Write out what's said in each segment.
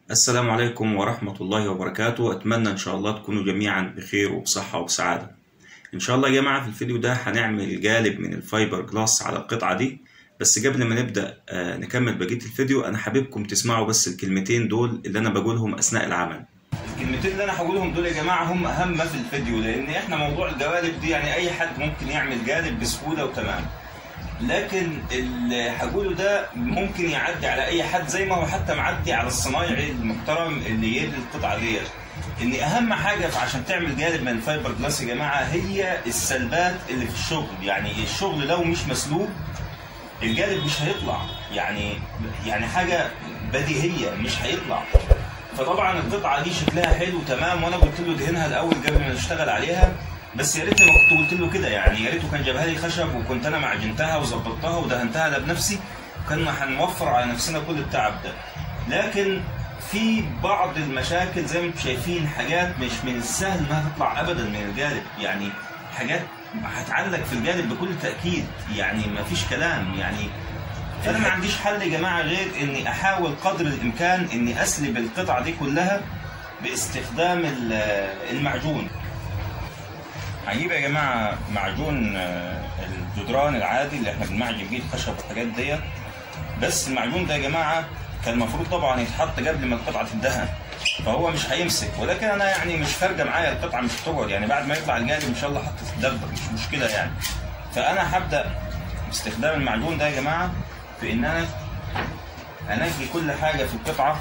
السلام عليكم ورحمة الله وبركاته أتمنى إن شاء الله تكونوا جميعا بخير وبصحة وبسعادة إن شاء الله يا جماعة في الفيديو ده هنعمل جالب من الفايبر جلاس على القطعة دي بس قبل ما نبدأ آه، نكمل بقية الفيديو أنا حاببكم تسمعوا بس الكلمتين دول اللي أنا بقولهم أثناء العمل الكلمتين اللي أنا هقولهم دول يا جماعة هم أهم ما في الفيديو لأن إحنا موضوع الجوالب دي يعني أي حد ممكن يعمل جالب بسهولة وتمام لكن اللي هقوله ده ممكن يعدي على اي حد زي ما هو حتى معدي على الصنايعي المحترم اللي يبني القطعه ديت ان اهم حاجه عشان تعمل جانب من الفايبر جلاس يا جماعه هي السلبات اللي في الشغل يعني الشغل لو مش مسلوب الجانب مش هيطلع يعني يعني حاجه بديهيه مش هيطلع فطبعا القطعه دي شكلها حلو تمام وانا قلت له دهنها الاول قبل ما نشتغل عليها بس يا ريتني ما كنت قلت له كده يعني يا ريته كان جابها لي خشب وكنت انا معجنتها وظبطتها ودهنتها انا بنفسي وكنا هنوفر على نفسنا كل التعب ده لكن في بعض المشاكل زي ما انتم شايفين حاجات مش من السهل انها تطلع ابدا من الجانب يعني حاجات هتعلق في الجانب بكل تاكيد يعني ما فيش كلام يعني فانا ما عنديش حل يا جماعه غير اني احاول قدر الامكان اني اسلب القطعه دي كلها باستخدام المعجون هنجيب يا جماعه معجون الجدران العادي اللي احنا بنمعجن بيه الخشب والحاجات ديت بس المعجون ده يا جماعه كان المفروض طبعا يتحط قبل ما القطعه تدهن فهو مش هيمسك ولكن انا يعني مش فارقه معايا القطعه مش هتقعد يعني بعد ما يطلع الجانب ان شاء الله هتتدبر مش مشكله يعني فانا هبدا باستخدام المعجون ده يا جماعه في ان انا انقي كل حاجه في القطعه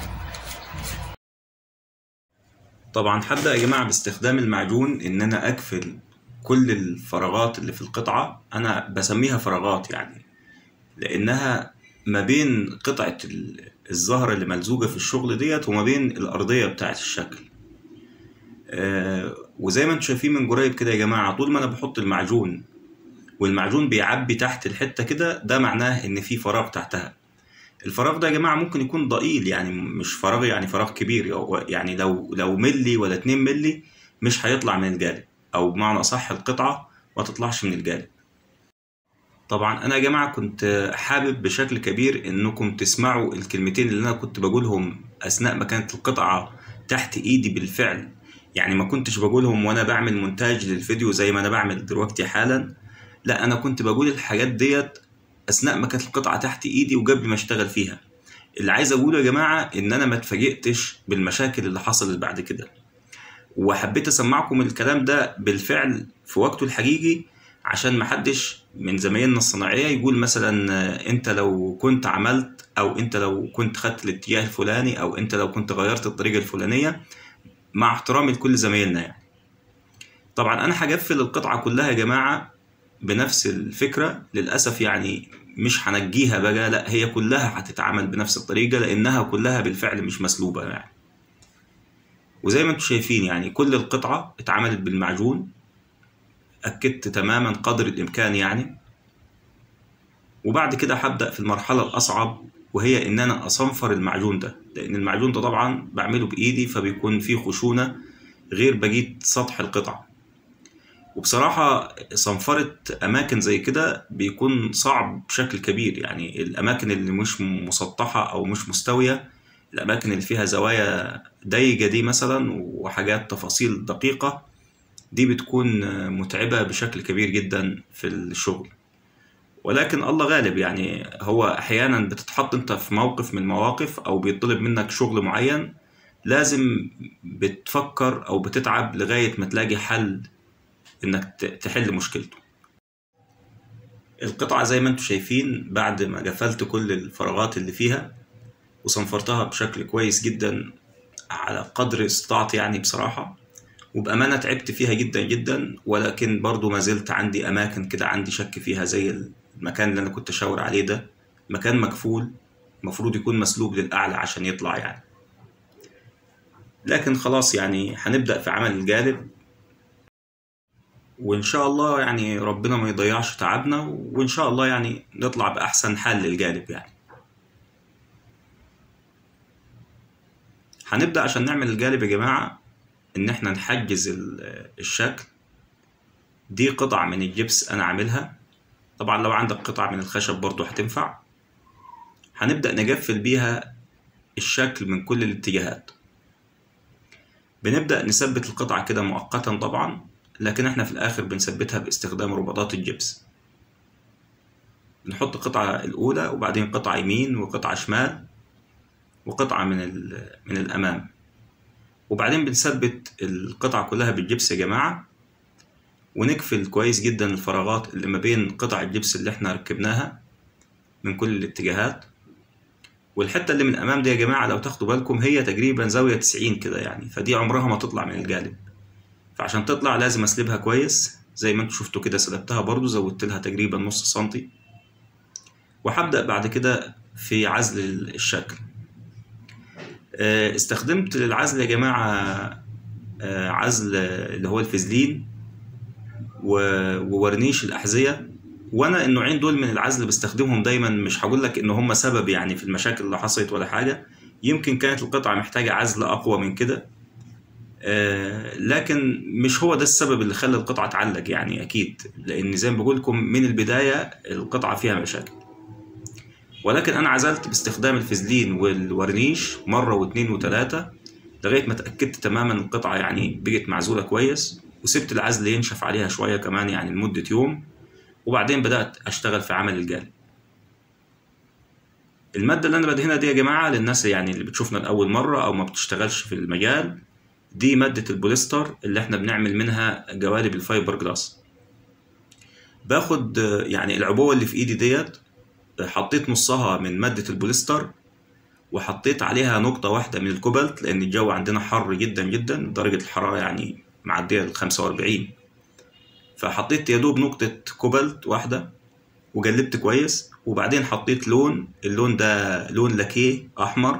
طبعا هبدا يا جماعه باستخدام المعجون ان انا اقفل كل الفراغات اللي في القطعه انا بسميها فراغات يعني لانها ما بين قطعه الزهره اللي ملزوقه في الشغل ديت وما بين الارضيه بتاعه الشكل آه وزي ما انتم شايفين من قريب كده يا جماعه طول ما انا بحط المعجون والمعجون بيعبي تحت الحته كده ده معناه ان في فراغ تحتها الفراغ ده يا جماعه ممكن يكون ضئيل يعني مش فراغ يعني فراغ كبير يعني لو لو ملي ولا 2 ملي مش هيطلع من الجانب او بمعنى اصح القطعه ما تطلعش من الجانب طبعا انا يا جماعه كنت حابب بشكل كبير انكم تسمعوا الكلمتين اللي انا كنت بقولهم اثناء ما كانت القطعه تحت ايدي بالفعل يعني ما كنتش بقولهم وانا بعمل مونتاج للفيديو زي ما انا بعمل دلوقتي حالا لا انا كنت بقول الحاجات ديت اثناء ما كانت القطعه تحت ايدي وقبل ما اشتغل فيها اللي عايز اقوله يا جماعه ان انا ما اتفاجئتش بالمشاكل اللي حصلت بعد كده وحبيت اسمعكم الكلام ده بالفعل في وقته الحقيقي عشان ما حدش من زمايلنا الصناعيه يقول مثلا انت لو كنت عملت او انت لو كنت خدت الاتجاه الفلاني او انت لو كنت غيرت الطريقه الفلانيه مع احترامي لكل زمايلنا يعني طبعا انا هقفل القطعه كلها يا جماعه بنفس الفكرة للأسف يعني مش هنجيها بقى لا هي كلها هتتعامل بنفس الطريقة لأنها كلها بالفعل مش مسلوبة يعني وزي ما انتم شايفين يعني كل القطعة اتعملت بالمعجون أكدت تماما قدر الإمكان يعني وبعد كده هبدأ في المرحلة الأصعب وهي إن أنا أصنفر المعجون ده لأن المعجون ده طبعا بعمله بإيدي فبيكون فيه خشونة غير بقية سطح القطعة وبصراحة صنفرة أماكن زي كده بيكون صعب بشكل كبير يعني الأماكن اللي مش مسطحة أو مش مستوية الأماكن اللي فيها زوايا ضيقة دي مثلا وحاجات تفاصيل دقيقة دي بتكون متعبة بشكل كبير جدا في الشغل ولكن الله غالب يعني هو أحيانا بتتحط أنت في موقف من المواقف أو بيطلب منك شغل معين لازم بتفكر أو بتتعب لغاية ما تلاقي حل انك تحل مشكلته القطعة زي ما انتم شايفين بعد ما قفلت كل الفراغات اللي فيها وصنفرتها بشكل كويس جدا على قدر استطاعتي يعني بصراحة وبأمانة تعبت فيها جدا جدا ولكن برضو ما زلت عندي أماكن كده عندي شك فيها زي المكان اللي أنا كنت أشاور عليه ده مكان مكفول المفروض يكون مسلوب للأعلى عشان يطلع يعني لكن خلاص يعني هنبدأ في عمل الجالب وان شاء الله يعني ربنا ما يضيعش تعبنا وان شاء الله يعني نطلع باحسن حل للجانب يعني هنبدا عشان نعمل الجانب يا جماعه ان احنا نحجز الشكل دي قطع من الجبس انا عاملها طبعا لو عندك قطع من الخشب برضو هتنفع هنبدا نقفل بيها الشكل من كل الاتجاهات بنبدأ نثبت القطعة كده مؤقتا طبعا لكن احنا في الآخر بنثبتها باستخدام رباطات الجبس بنحط القطعة الأولى وبعدين قطعة يمين وقطعة شمال وقطعة من, من الأمام وبعدين بنثبت القطعة كلها بالجبس يا جماعة ونقفل كويس جدا الفراغات اللي ما بين قطع الجبس اللي احنا ركبناها من كل الاتجاهات والحتة اللي من الأمام دي يا جماعة لو تاخدوا بالكم هي تقريبا زاوية 90 كده يعني فدي عمرها ما تطلع من الجانب فعشان تطلع لازم أسلبها كويس زي ما انتوا شفتوا كده سلبتها برضو زودت لها تقريبا نص سنتي وهبدأ بعد كده في عزل الشكل استخدمت للعزل يا جماعة عزل اللي هو الفازلين وورنيش الأحذية وأنا النوعين دول من العزل بستخدمهم دايما مش هقول لك إن هم سبب يعني في المشاكل اللي حصلت ولا حاجة يمكن كانت القطعة محتاجة عزل أقوى من كده لكن مش هو ده السبب اللي خلى القطعة تعلق يعني أكيد لأن زي ما بقول لكم من البداية القطعة فيها مشاكل ولكن انا عزلت باستخدام الفازلين والورنيش مره واثنين وثلاثه لغايه ما اتاكدت تماما القطعه يعني بقت معزوله كويس وسبت العزل ينشف عليها شويه كمان يعني لمده يوم وبعدين بدات اشتغل في عمل الجالب الماده اللي انا بدهنها دي يا جماعه للناس يعني اللي بتشوفنا لاول مره او ما بتشتغلش في المجال دي ماده البوليستر اللي احنا بنعمل منها جوالب الفايبر جلاس باخد يعني العبوه اللي في ايدي ديت حطيت نصها من مادة البوليستر وحطيت عليها نقطة واحدة من الكوبالت لأن الجو عندنا حر جدا جدا درجة الحرارة يعني معدية ال 45 فحطيت يا دوب نقطة كوبالت واحدة وجلبت كويس وبعدين حطيت لون اللون ده لون لاكيه أحمر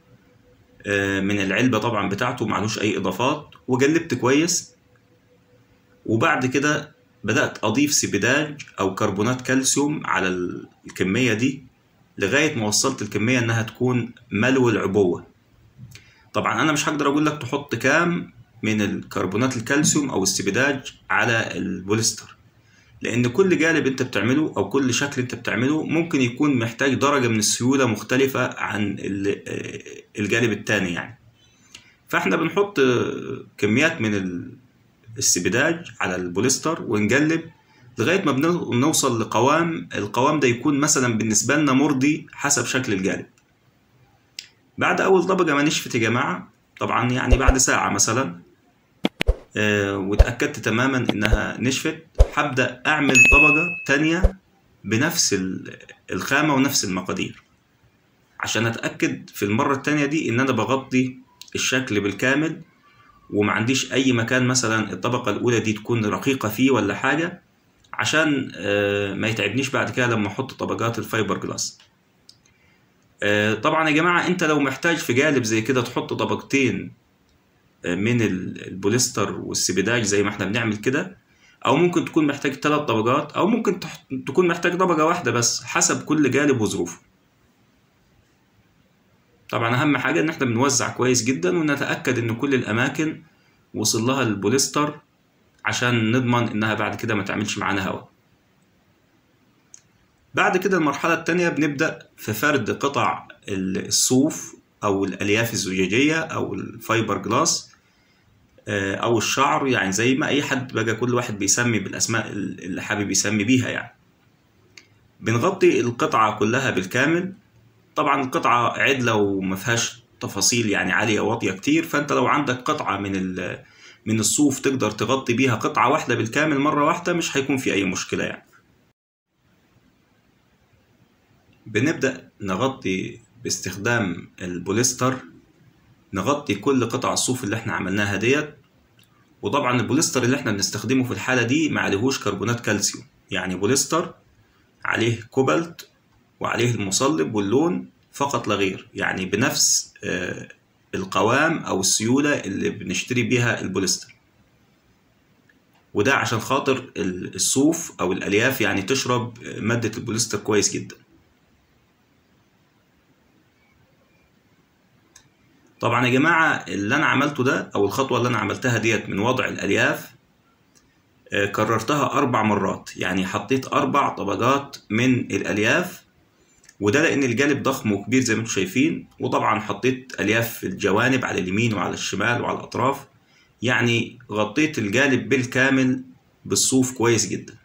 من العلبة طبعا بتاعته معلوش أي إضافات وجلبت كويس وبعد كده بدأت أضيف سبيداج أو كربونات كالسيوم على الكمية دي لغاية ما وصلت الكمية إنها تكون ملو العبوة طبعا أنا مش هقدر أقول لك تحط كام من الكربونات الكالسيوم أو السبيداج على البوليستر لأن كل جانب أنت بتعمله أو كل شكل أنت بتعمله ممكن يكون محتاج درجة من السيولة مختلفة عن الجانب التاني يعني فاحنا بنحط كميات من السبيداج على البوليستر ونقلب لغايه ما بنوصل لقوام القوام ده يكون مثلا بالنسبه لنا مرضي حسب شكل الجانب بعد اول طبقه ما نشفت يا جماعه طبعا يعني بعد ساعه مثلا آه واتاكدت تماما انها نشفت هبدا اعمل طبقه تانية بنفس الخامه ونفس المقادير عشان اتاكد في المره التانية دي ان انا بغطي الشكل بالكامل وما عنديش اي مكان مثلا الطبقه الاولى دي تكون رقيقه فيه ولا حاجه عشان ما يتعبنيش بعد كده لما احط طبقات الفايبر جلاس طبعا يا جماعه انت لو محتاج في جالب زي كده تحط طبقتين من البوليستر والسبيداج زي ما احنا بنعمل كده او ممكن تكون محتاج ثلاث طبقات او ممكن تكون محتاج طبقه واحده بس حسب كل جانب وظروفه طبعا اهم حاجه ان احنا بنوزع كويس جدا ونتاكد ان كل الاماكن وصل لها البوليستر عشان نضمن انها بعد كده ما تعملش معانا هواء بعد كده المرحلة التانية بنبدأ في فرد قطع الصوف أو الألياف الزجاجية أو الفايبر جلاس أو الشعر يعني زي ما أي حد بقى كل واحد بيسمي بالأسماء اللي حابب يسمي بيها يعني بنغطي القطعة كلها بالكامل طبعا القطعة عدلة وما فيهاش تفاصيل يعني عالية واطية كتير فأنت لو عندك قطعة من من الصوف تقدر تغطي بيها قطعة واحدة بالكامل مرة واحدة مش هيكون في أي مشكلة يعني بنبدأ نغطي باستخدام البوليستر نغطي كل قطع الصوف اللي احنا عملناها ديت وطبعا البوليستر اللي احنا بنستخدمه في الحالة دي ما عليهوش كربونات كالسيوم يعني بوليستر عليه كوبالت وعليه المصلب واللون فقط لا غير يعني بنفس القوام او السيولة اللي بنشتري بيها البوليستر وده عشان خاطر الصوف او الالياف يعني تشرب مادة البوليستر كويس جدا طبعا يا جماعة اللي أنا عملته ده أو الخطوة اللي أنا عملتها ديت من وضع الألياف كررتها أربع مرات يعني حطيت أربع طبقات من الألياف وده لان الجالب ضخم وكبير زي ما انتم شايفين وطبعا حطيت الياف في الجوانب على اليمين وعلى الشمال وعلى الاطراف يعني غطيت الجالب بالكامل بالصوف كويس جدا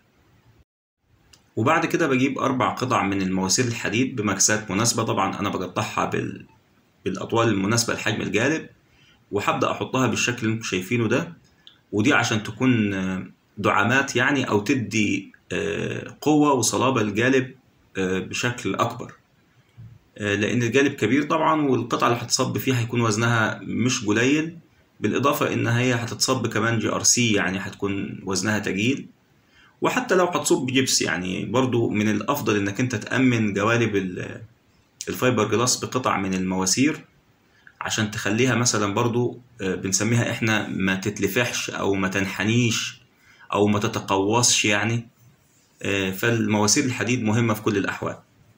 وبعد كده بجيب أربع قطع من المواسير الحديد بمكسات مناسبة طبعا أنا بقطعها بال... بالأطوال المناسبة لحجم الجالب وهبدأ أحطها بالشكل اللي انتم شايفينه ده ودي عشان تكون دعامات يعني أو تدي قوة وصلابة للجالب بشكل أكبر لأن الجالب كبير طبعا والقطعة اللي هتصب فيها هيكون وزنها مش قليل بالإضافة إن هي هتتصب كمان جي ار سي يعني هتكون وزنها تقيل وحتى لو هتصب جبس يعني برضو من الأفضل إنك أنت تأمن جوانب الفايبر جلاس بقطع من المواسير عشان تخليها مثلا برضو بنسميها إحنا ما تتلفحش أو ما تنحنيش أو ما تتقوصش يعني فالمواسير الحديد مهمة في كل الأحوال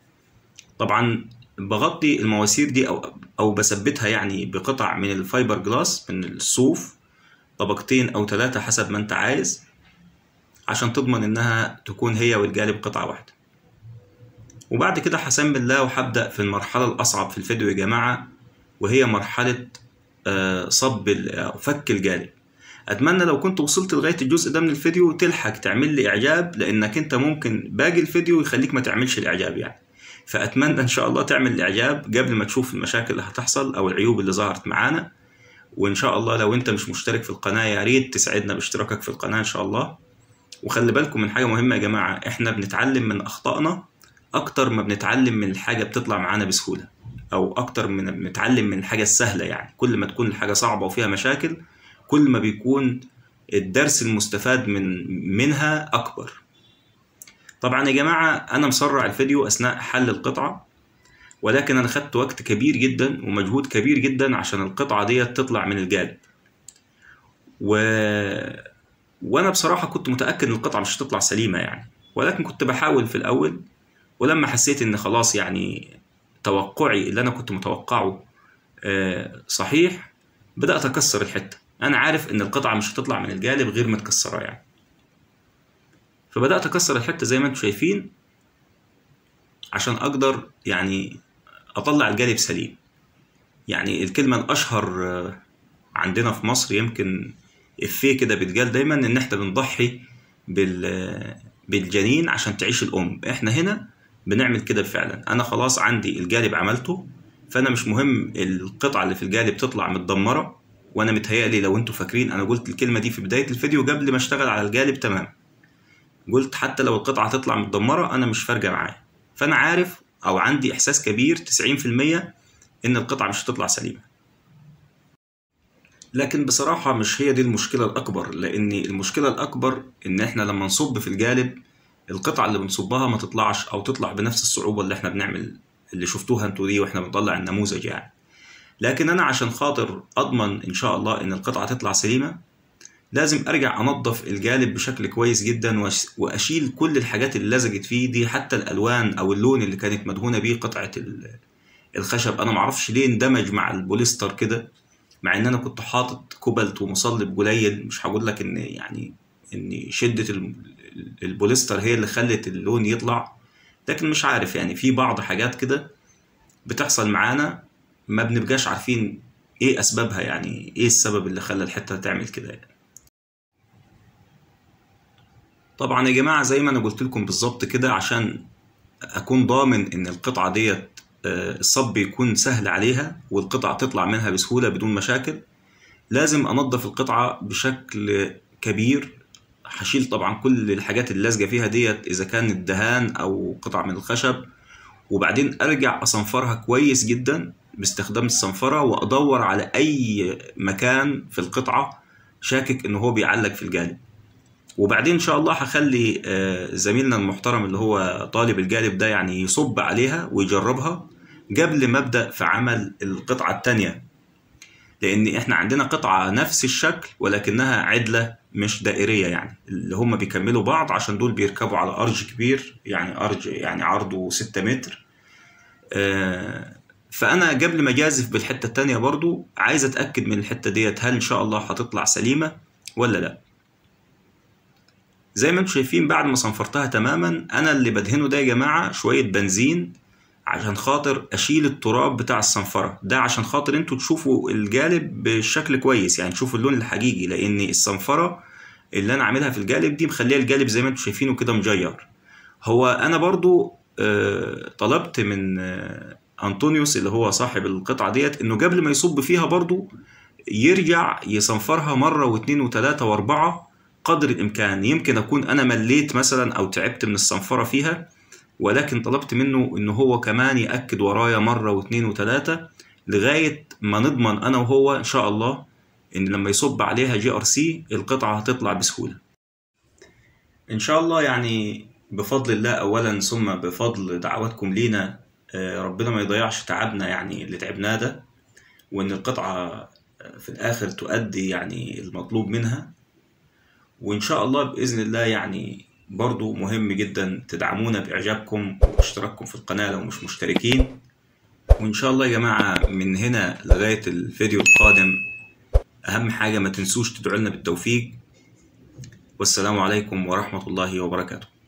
طبعا بغطي المواسير دي أو أو بثبتها يعني بقطع من الفايبر جلاس من الصوف طبقتين أو ثلاثة حسب ما أنت عايز عشان تضمن إنها تكون هي والجالب قطعة واحدة وبعد كده هسمي الله وهبدأ في المرحلة الأصعب في الفيديو يا جماعة وهي مرحلة صب أو فك الجالب أتمنى لو كنت وصلت لغاية الجزء ده من الفيديو تلحق تعمل لي إعجاب لأنك أنت ممكن باقي الفيديو يخليك ما تعملش الإعجاب يعني فأتمنى إن شاء الله تعمل الإعجاب قبل ما تشوف المشاكل اللي هتحصل أو العيوب اللي ظهرت معانا وإن شاء الله لو أنت مش مشترك في القناة يا ريت تساعدنا باشتراكك في القناة إن شاء الله وخلي بالكم من حاجة مهمة يا جماعة إحنا بنتعلم من أخطائنا أكتر ما بنتعلم من الحاجة بتطلع معانا بسهولة أو أكتر من بنتعلم من الحاجة السهلة يعني كل ما تكون الحاجة صعبة وفيها مشاكل كل ما بيكون الدرس المستفاد من منها أكبر طبعا يا جماعة أنا مسرع الفيديو أثناء حل القطعة ولكن أنا خدت وقت كبير جدا ومجهود كبير جدا عشان القطعة دي تطلع من الجالب و... وأنا بصراحة كنت متأكد إن القطعة مش هتطلع سليمة يعني ولكن كنت بحاول في الأول ولما حسيت إن خلاص يعني توقعي اللي أنا كنت متوقعه صحيح بدأت أكسر الحتة أنا عارف إن القطعة مش هتطلع من الجالب غير متكسرة يعني فبدأت أكسر الحتة زي ما انتم شايفين عشان أقدر يعني أطلع الجالب سليم يعني الكلمة الأشهر عندنا في مصر يمكن إفيه كده بيتقال دايما إن إحنا بنضحي بال بالجنين عشان تعيش الأم إحنا هنا بنعمل كده فعلا أنا خلاص عندي الجالب عملته فأنا مش مهم القطعة اللي في الجالب تطلع متدمرة وأنا متهيألي لو أنتوا فاكرين أنا قلت الكلمة دي في بداية الفيديو قبل ما أشتغل على الجالب تمام قلت حتى لو القطعة تطلع متدمرة أنا مش فارقة معايا فأنا عارف أو عندي إحساس كبير 90% إن القطعة مش هتطلع سليمة لكن بصراحة مش هي دي المشكلة الأكبر لأن المشكلة الأكبر إن إحنا لما نصب في الجالب القطعة اللي بنصبها ما تطلعش أو تطلع بنفس الصعوبة اللي إحنا بنعمل اللي شفتوها انتوا دي وإحنا بنطلع النموذج يعني لكن أنا عشان خاطر أضمن إن شاء الله إن القطعة تطلع سليمة لازم ارجع انظف الجالب بشكل كويس جدا واشيل كل الحاجات اللي لزجت فيه دي حتى الالوان او اللون اللي كانت مدهونه بيه قطعه الخشب انا معرفش ليه اندمج مع البوليستر كده مع ان انا كنت حاطط كوبالت ومصلب قليل مش هقول لك ان يعني ان شده البوليستر هي اللي خلت اللون يطلع لكن مش عارف يعني في بعض حاجات كده بتحصل معانا ما بنبقاش عارفين ايه اسبابها يعني ايه السبب اللي خلى الحته تعمل كده يعني. طبعا يا جماعة زي ما أنا قلت لكم بالظبط كده عشان أكون ضامن إن القطعة ديت الصب يكون سهل عليها والقطعة تطلع منها بسهولة بدون مشاكل لازم أنظف القطعة بشكل كبير هشيل طبعا كل الحاجات اللي لازقة فيها ديت إذا كان الدهان أو قطع من الخشب وبعدين أرجع أصنفرها كويس جدا باستخدام الصنفرة وأدور على أي مكان في القطعة شاكك إن هو بيعلق في الجانب وبعدين ان شاء الله هخلي زميلنا المحترم اللي هو طالب الجالب ده يعني يصب عليها ويجربها قبل ما ابدا في عمل القطعه الثانيه لان احنا عندنا قطعه نفس الشكل ولكنها عدله مش دائريه يعني اللي هم بيكملوا بعض عشان دول بيركبوا على ارج كبير يعني ارج يعني عرضه 6 متر فانا قبل ما اجازف بالحته الثانيه برضو عايز اتاكد من الحته ديت هل ان شاء الله هتطلع سليمه ولا لا زي ما انتم شايفين بعد ما صنفرتها تماما انا اللي بدهنه ده يا جماعه شويه بنزين عشان خاطر اشيل التراب بتاع الصنفره ده عشان خاطر انتوا تشوفوا الجالب بشكل كويس يعني تشوفوا اللون الحقيقي لان الصنفره اللي انا عاملها في الجالب دي مخليه الجالب زي ما انتوا شايفينه كده مجير هو انا برضو آه، طلبت من آه، انطونيوس اللي هو صاحب القطعه ديت انه قبل ما يصب فيها برضو يرجع يصنفرها مره واثنين وثلاثه واربعه قدر الامكان يمكن اكون انا مليت مثلا او تعبت من الصنفره فيها ولكن طلبت منه ان هو كمان ياكد ورايا مره واثنين وثلاثه لغايه ما نضمن انا وهو ان شاء الله ان لما يصب عليها جي ار سي القطعه هتطلع بسهوله ان شاء الله يعني بفضل الله اولا ثم بفضل دعواتكم لينا آه، ربنا ما يضيعش تعبنا يعني اللي تعبناه ده وان القطعه في الاخر تؤدي يعني المطلوب منها وان شاء الله باذن الله يعني برضو مهم جدا تدعمونا باعجابكم واشتراككم في القناه لو مش مشتركين وان شاء الله يا جماعه من هنا لغايه الفيديو القادم اهم حاجه ما تنسوش تدعوا لنا بالتوفيق والسلام عليكم ورحمه الله وبركاته